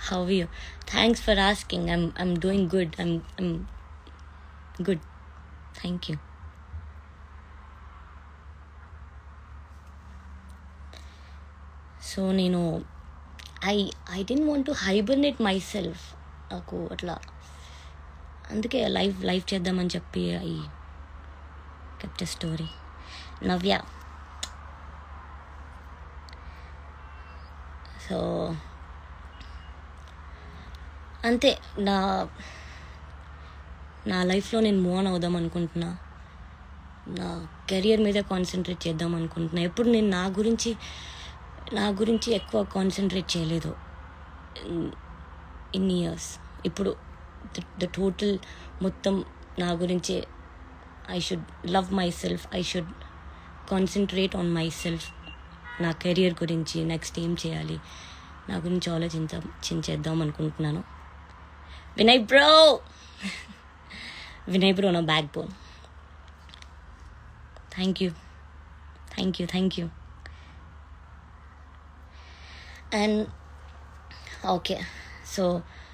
How are you? Thanks for asking. I'm I'm doing good. I'm I'm good. Thank you. So నేను I I didn't want to hibernate myself నాకు అట్లా అందుకే live live చేద్దామని చెప్పి I kept story Navya so అంతే నా నా లైఫ్లో నేను మూవ్ ఆన్ అవుదాం అనుకుంటున్నా నా కెరియర్ మీద కాన్సన్ట్రేట్ చేద్దాం అనుకుంటున్నా ఎప్పుడు నేను నా గురించి నా గురించి ఎక్కువ కాన్సన్ట్రేట్ చేయలేదు ఇన్ ఇయర్స్ ఇప్పుడు ద టోటల్ మొత్తం నా గురించి I should love myself I should concentrate on myself నా కెరియర్ గురించి నెక్స్ట్ ఏం చేయాలి నా గురించి ఆలోచించేద్దాం అనుకుంటున్నాను వినయ్ బ్రో వినయ్ బ్రో నా backbone thank you thank you thank you and okay so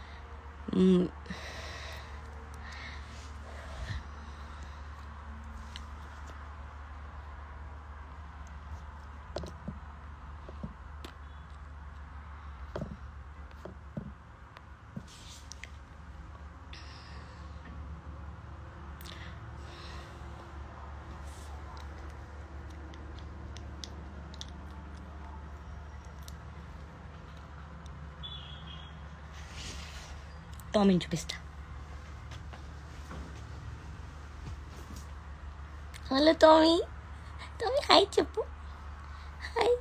టామీని చూపిస్తా హలో టామీ టామీ హాయ్ చెప్పు హాయ్